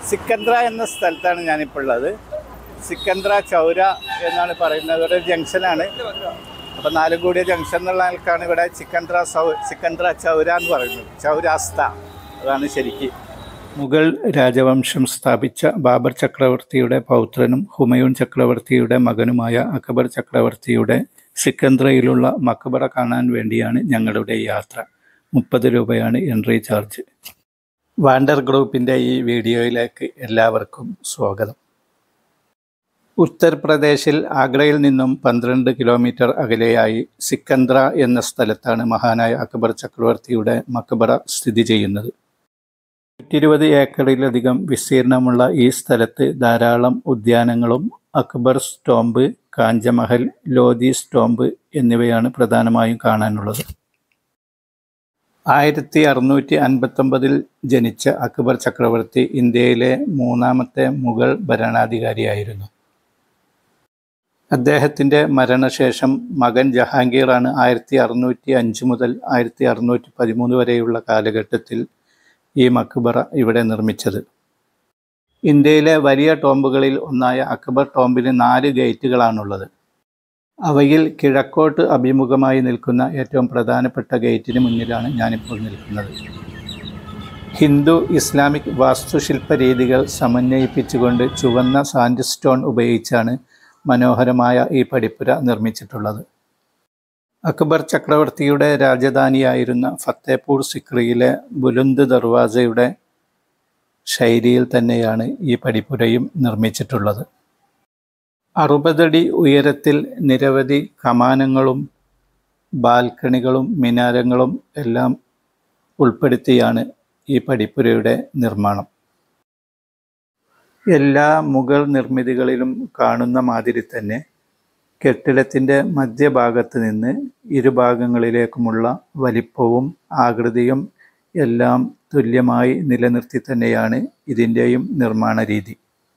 സിക്കന്ദ്ര എന്ന സ്ഥലത്താണ് ഞാനിപ്പോൾ ഉള്ളത് സിക്കന്ദ്ര ചൗര എന്നാണ് പറയുന്നത് ഒരു ജംഗ്ഷനാണ് അപ്പോൾ നാലും കൂടിയ ജംഗ്ഷൻ എന്നുള്ള ആൾക്കാണ് ഇവിടെ സിക്കന്ദ്ര സൗ സിക്കന്ദ്ര ചൗര എന്ന് പറയുന്നത് ചൗരാസ്ത അതാണ് ശരിക്ക് മുഗൾ രാജവംശം സ്ഥാപിച്ച ബാബർ ചക്രവർത്തിയുടെ പൗത്രനും ഹുമയൂൺ ചക്രവർത്തിയുടെ മകനുമായ അക്ബർ ചക്രവർത്തിയുടെ സിക്കന്ദ്രയിലുള്ള മക്ബറ കാണാൻ വേണ്ടിയാണ് ഞങ്ങളുടെ യാത്ര മുപ്പത് രൂപയാണ് എൻട്രി ചാർജ് വാണ്ടർ ഗ്രൂപ്പിൻ്റെ ഈ വീഡിയോയിലേക്ക് എല്ലാവർക്കും സ്വാഗതം ഉത്തർപ്രദേശിൽ ആഗ്രയിൽ നിന്നും പന്ത്രണ്ട് കിലോമീറ്റർ അകലെയായി സിക്കന്ദ്ര എന്ന സ്ഥലത്താണ് മഹാനായ അക്ബർ ചക്രവർത്തിയുടെ മക്ബറ സ്ഥിതി ചെയ്യുന്നത് നൂറ്റിരുപത് ഏക്കറിലധികം വിസ്തീർണമുള്ള ഈ സ്ഥലത്ത് ധാരാളം ഉദ്യാനങ്ങളും അക്ബർ സ്റ്റോംബ് കാഞ്ചമഹൽ ലോധി സ്റ്റോംബ് എന്നിവയാണ് പ്രധാനമായും കാണാനുള്ളത് ആയിരത്തി അറുന്നൂറ്റി അൻപത്തൊമ്പതിൽ ജനിച്ച അക്ബർ ചക്രവർത്തി ഇന്ത്യയിലെ മൂന്നാമത്തെ മുഗൾ ഭരണാധികാരിയായിരുന്നു അദ്ദേഹത്തിൻ്റെ മരണശേഷം മകൻ ജഹാംഗീറാണ് ആയിരത്തി അറുന്നൂറ്റി അഞ്ച് മുതൽ ആയിരത്തി അറുന്നൂറ്റി പതിമൂന്ന് വരെയുള്ള കാലഘട്ടത്തിൽ ഈ മക്ബറ ഇവിടെ നിർമ്മിച്ചത് ഇന്ത്യയിലെ വലിയ ടോംബുകളിൽ ഒന്നായ അക്ബർ ടോംബിന് നാല് ഗേറ്റുകളാണുള്ളത് അവയിൽ കിഴക്കോട്ട് അഭിമുഖമായി നിൽക്കുന്ന ഏറ്റവും പ്രധാനപ്പെട്ട ഗേറ്റിന് മുന്നിലാണ് ഞാനിപ്പോൾ നിൽക്കുന്നത് ഹിന്ദു ഇസ്ലാമിക് വാസ്തുശില്പ രീതികൾ സമന്വയിപ്പിച്ചുകൊണ്ട് ചുവന്ന സാൻഡ് സ്റ്റോൺ ഉപയോഗിച്ചാണ് മനോഹരമായ ഈ പടിപ്പുര നിർമ്മിച്ചിട്ടുള്ളത് അക്ബർ ചക്രവർത്തിയുടെ രാജധാനിയായിരുന്ന ഫത്തേപൂർ സിക്രിയിലെ ബുലുന്ദ് ദർവാസയുടെ ശൈലിയിൽ തന്നെയാണ് ഈ പടിപ്പുരയും നിർമ്മിച്ചിട്ടുള്ളത് അറുപതടി ഉയരത്തിൽ നിരവധി കമാനങ്ങളും ബാൽക്കണികളും മിനാരങ്ങളും എല്ലാം ഉൾപ്പെടുത്തിയാണ് ഈ പടിപ്പുരയുടെ നിർമ്മാണം എല്ലാ മുഗൾ നിർമ്മിതികളിലും കാണുന്ന മാതിരി തന്നെ കെട്ടിടത്തിൻ്റെ മധ്യഭാഗത്ത് നിന്ന് ഇരുഭാഗങ്ങളിലേക്കുമുള്ള വലിപ്പവും ആകൃതിയും എല്ലാം തുല്യമായി നിലനിർത്തി തന്നെയാണ് ഇതിൻ്റെയും നിർമ്മാണ രീതി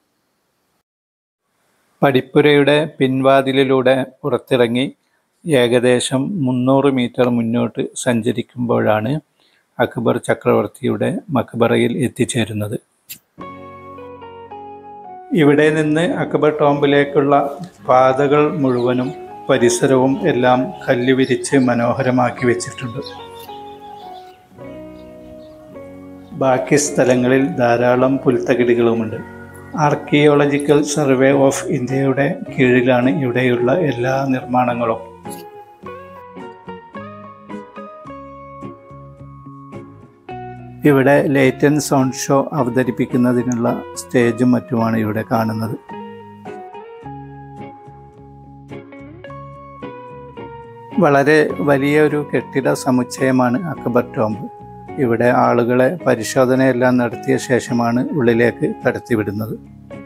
പടിപ്പുരയുടെ പിൻവാതിലിലൂടെ പുറത്തിറങ്ങി ഏകദേശം മുന്നൂറ് മീറ്റർ മുന്നോട്ട് സഞ്ചരിക്കുമ്പോഴാണ് അക്ബർ ചക്രവർത്തിയുടെ മക്ബറയിൽ എത്തിച്ചേരുന്നത് ഇവിടെ നിന്ന് അക്ബർ ടോംബിലേക്കുള്ള പാതകൾ മുഴുവനും പരിസരവും എല്ലാം കല്ല് വിരിച്ച് മനോഹരമാക്കി വെച്ചിട്ടുണ്ട് ബാക്കി സ്ഥലങ്ങളിൽ ധാരാളം പുൽത്തകിടികളുമുണ്ട് ആർക്കിയോളജിക്കൽ സർവേ ഓഫ് ഇന്ത്യയുടെ കീഴിലാണ് ഇവിടെയുള്ള എല്ലാ നിർമ്മാണങ്ങളും ഇവിടെ ലൈറ്റ് ആൻഡ് സൗണ്ട് ഷോ അവതരിപ്പിക്കുന്നതിനുള്ള സ്റ്റേജും മറ്റുമാണ് ഇവിടെ കാണുന്നത് വളരെ വലിയൊരു കെട്ടിട സമുച്ചയമാണ് അക്ബർ ടോംബ് ഇവിടെ ആളുകളെ പരിശോധനയെല്ലാം നടത്തിയ ശേഷമാണ് ഉള്ളിലേക്ക് കടത്തിവിടുന്നത്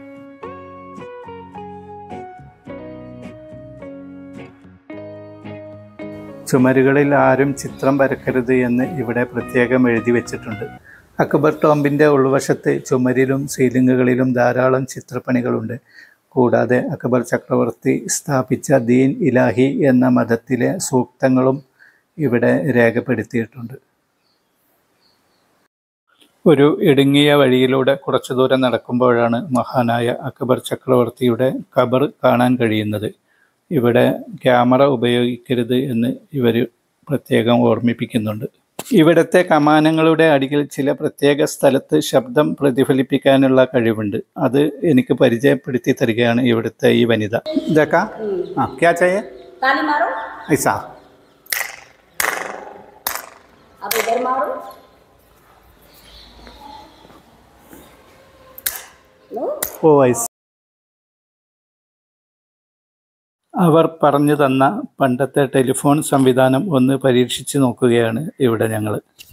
ചുമരുകളിൽ ആരും ചിത്രം വരക്കരുത് എന്ന് ഇവിടെ പ്രത്യേകം എഴുതി വെച്ചിട്ടുണ്ട് അക്ബർ ടോംബിൻ്റെ ഉൾവശത്ത് ചുമരിലും സീലിങ്ങുകളിലും ധാരാളം ചിത്രപ്പണികളുണ്ട് കൂടാതെ അക്ബർ ചക്രവർത്തി സ്ഥാപിച്ച ദീൻ ഇലാഹി എന്ന മതത്തിലെ സൂക്തങ്ങളും ഇവിടെ രേഖപ്പെടുത്തിയിട്ടുണ്ട് ഒരു ഇടുങ്ങിയ വഴിയിലൂടെ കുറച്ചു ദൂരം നടക്കുമ്പോഴാണ് മഹാനായ അക്ബർ ചക്രവർത്തിയുടെ ഖബർ കാണാൻ കഴിയുന്നത് ഇവിടെ ക്യാമറ ഉപയോഗിക്കരുത് എന്ന് ഇവർ പ്രത്യേകം ഓർമ്മിപ്പിക്കുന്നുണ്ട് ഇവിടുത്തെ കമാനങ്ങളുടെ അടിയിൽ ചില പ്രത്യേക സ്ഥലത്ത് ശബ്ദം പ്രതിഫലിപ്പിക്കാനുള്ള കഴിവുണ്ട് അത് എനിക്ക് പരിചയപ്പെടുത്തി തരികയാണ് ഇവിടുത്തെ ഈ വനിത ഇതൊക്കെ ആ ക്യാ ചെയ്യേ ताली मारो ഐസാ अब इधर मारो लो ഓ ഐസ് അവർ പറഞ്ഞു തന്ന പണ്ടത്തെ ടെലിഫോൺ സംവിധാനം ഒന്ന് പരീക്ഷിച്ച് നോക്കുകയാണ് ഇവിടെ ഞങ്ങൾ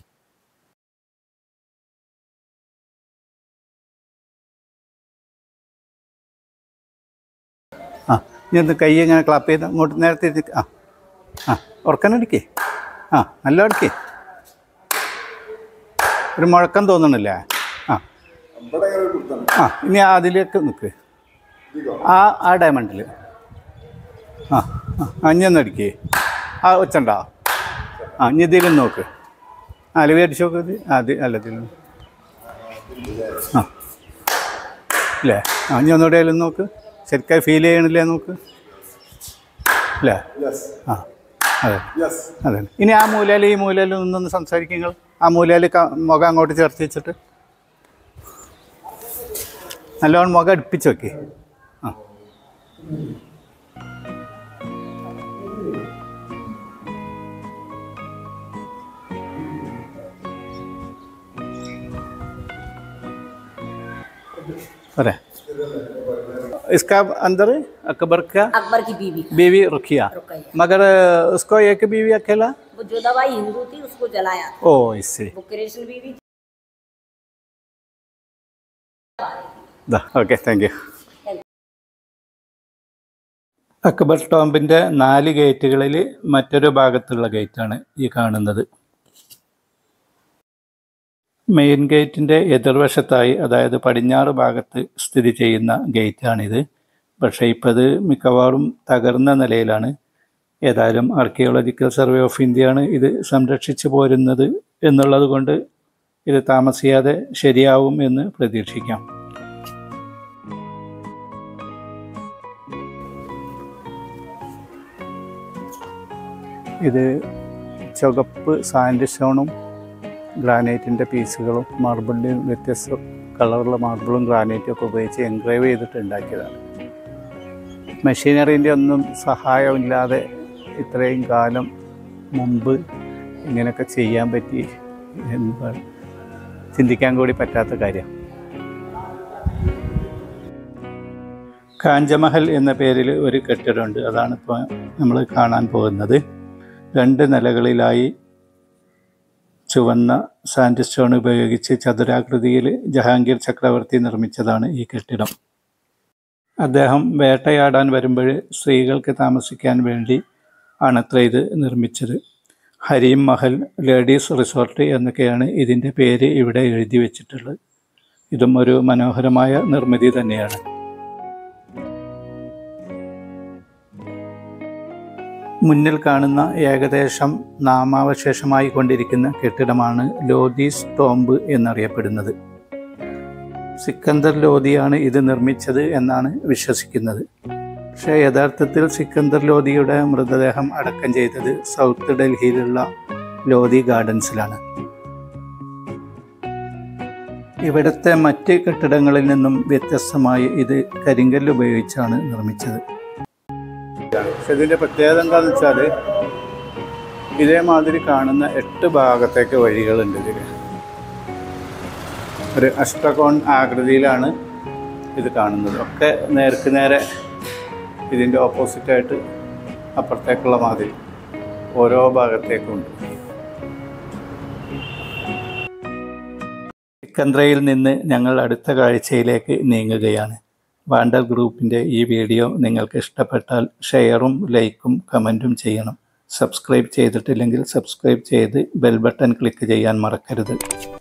ആ നീ ഒന്ന് കൈ ഇങ്ങനെ ക്ലാപ്പ് ചെയ്ത് അങ്ങോട്ട് നേരത്തെ ഇരുത്തി ആ ആ ഉറക്കനടിക്കേ ആ നല്ല അടിക്കേ ഒരു മുഴക്കം തോന്നണില്ലേ ആ ആ ഇനി അതിലേക്ക് നിൽക്ക് ആ ആ ഡയമണ്ടിൽ ആ ആ അഞ്ഞൊന്ന് അടിക്കേ ആ ഒച്ചണ്ടോ ആ ഇനി ഇതിലും നോക്ക് ആ അലവി അടിച്ചു നോക്ക് ഇത്. ആ, അത് അല്ല ഇതിലും ആ അല്ലേ ആ ഇനി ഒന്നുകൂടെ അതിലും നോക്ക് ശരിക്കും ഫീൽ ചെയ്യണില്ലേ നോക്ക് അല്ലേ ആ അതെ അതെ ഇനി ആ മൂലയിൽ ഈ മൂലയിൽ നിന്നൊന്ന് സംസാരിക്കും നിങ്ങൾ ആ മൂലയിൽ മുഖം അങ്ങോട്ട് ചേർത്ത് വെച്ചിട്ട് നല്ലോണം മുഖം അടുപ്പിച്ച് വെക്കേ ആ अरे इसका अंदर अकबर का अकबर की बीवी बीवी रुकिया रुकैया मगर उसको एक बीवी अकेला वो जो दवाई हिंदू थी उसको जलाया ओ इससे वो कृष्ण बीवी थी। ഓക്കെ താങ്ക് യു അക്ബർ ടോംബിൻ്റെ നാല് ഗേറ്റുകളിൽ മറ്റൊരു ഭാഗത്തുള്ള ഗേറ്റാണ് ഈ കാണുന്നത് മെയിൻ ഗേറ്റിൻ്റെ എതിർവശത്തായി അതായത് പടിഞ്ഞാറ് ഭാഗത്ത് സ്ഥിതി ചെയ്യുന്ന ഗേറ്റാണിത് പക്ഷേ ഇപ്പോൾ ഇത് മിക്കവാറും തകർന്ന നിലയിലാണ് ഏതായാലും ആർക്കിയോളജിക്കൽ സർവേ ഓഫ് ഇന്ത്യയാണ് ഇത് സംരക്ഷിച്ചു പോരുന്നത് എന്നുള്ളത് കൊണ്ട് ഇത് താമസിയാതെ ശരിയാവും എന്ന് പ്രതീക്ഷിക്കാം ഇത് ചുവപ്പ് സാൻഡ് സ്റ്റോണും ഗ്രാനൈറ്റിൻ്റെ പീസുകളും മാർബിളിൻ്റെയും വ്യത്യസ്ത കളറുള്ള മാർബിളും ഗ്രാനൈറ്റും ഒക്കെ ഉപയോഗിച്ച് എൻഗ്രേവ് ചെയ്തിട്ട് ഉണ്ടാക്കിയതാണ് മെഷീനറിൻ്റെ ഒന്നും സഹായമില്ലാതെ ഇത്രയും കാലം മുമ്പ് ഇങ്ങനെയൊക്കെ ചെയ്യാൻ പറ്റി എന്ന് ചിന്തിക്കാൻ കൂടി പറ്റാത്ത കാര്യം കാഞ്ചമഹൽ എന്ന പേരിൽ ഒരു കെട്ടിടമുണ്ട് അതാണ് ഇപ്പോൾ നമ്മൾ കാണാൻ പോകുന്നത് രണ്ട് നിലകളിലായി ചുവന്ന സാൻഡ് സ്റ്റോൺ ഉപയോഗിച്ച് ചതുരാകൃതിയിൽ ജഹാംഗീർ ചക്രവർത്തി നിർമ്മിച്ചതാണ് ഈ കെട്ടിടം അദ്ദേഹം വേട്ടയാടാൻ വരുമ്പോൾ സ്ത്രീകൾക്ക് താമസിക്കാൻ വേണ്ടി ആണത്ര ഇത് നിർമ്മിച്ചത് ഹരീം മഹൽ ലേഡീസ് റിസോർട്ട് എന്നൊക്കെയാണ് ഇതിൻ്റെ പേര് ഇവിടെ എഴുതി വെച്ചിട്ടുള്ളത് ഇതും ഒരു മനോഹരമായ നിർമ്മിതി തന്നെയാണ് മുന്നിൽ കാണുന്ന ഏകദേശം നാമാവശേഷമായി കൊണ്ടിരിക്കുന്ന കെട്ടിടമാണ് ലോധീസ് ടോംബ് എന്നറിയപ്പെടുന്നത് സിക്കന്ദർ ലോധിയാണ് ഇത് നിർമ്മിച്ചത് എന്നാണ് വിശ്വസിക്കുന്നത് പക്ഷേ യഥാർത്ഥത്തിൽ സിക്കന്ദർ ലോധിയുടെ മൃതദേഹം അടക്കം ചെയ്തത് സൗത്ത് ഡൽഹിയിലുള്ള ലോധി ഗാർഡൻസിലാണ് ഇവിടുത്തെ മറ്റ് കെട്ടിടങ്ങളിൽ നിന്നും വ്യത്യസ്തമായി ഇത് കരിങ്കല്ല് ഉപയോഗിച്ചാണ് നിർമ്മിച്ചത് പക്ഷെ ഇതിൻ്റെ പ്രത്യേകത എന്താണെന്ന് വെച്ചാൽ ഇതേമാതിരി കാണുന്ന എട്ട് ഭാഗത്തേക്ക് വഴികളുണ്ട് ഇതിൽ ഒരു അഷ്ടകോൺ ആകൃതിയിലാണ് ഇത് കാണുന്നത് ഒക്കെ നേർക്ക് നേരെ ഇതിൻ്റെ ഓപ്പോസിറ്റായിട്ട് അപ്പുറത്തേക്കുള്ള മാതിരി ഓരോ ഭാഗത്തേക്കുണ്ട് സിക്കന്ദ്രയിൽ നിന്ന് ഞങ്ങൾ അടുത്ത കാഴ്ചയിലേക്ക് നീങ്ങുകയാണ് വാണ്ടർ ഗ്രൂപ്പിൻ്റെ ഈ വീഡിയോ നിങ്ങൾക്ക് ഇഷ്ടപ്പെട്ടാൽ ഷെയറും ലൈക്കും കമൻറ്റും ചെയ്യണം സബ്സ്ക്രൈബ് ചെയ്തിട്ടില്ലെങ്കിൽ സബ്സ്ക്രൈബ് ചെയ്ത് ബെൽ ബട്ടൺ ക്ലിക്ക് ചെയ്യാൻ മറക്കരുത്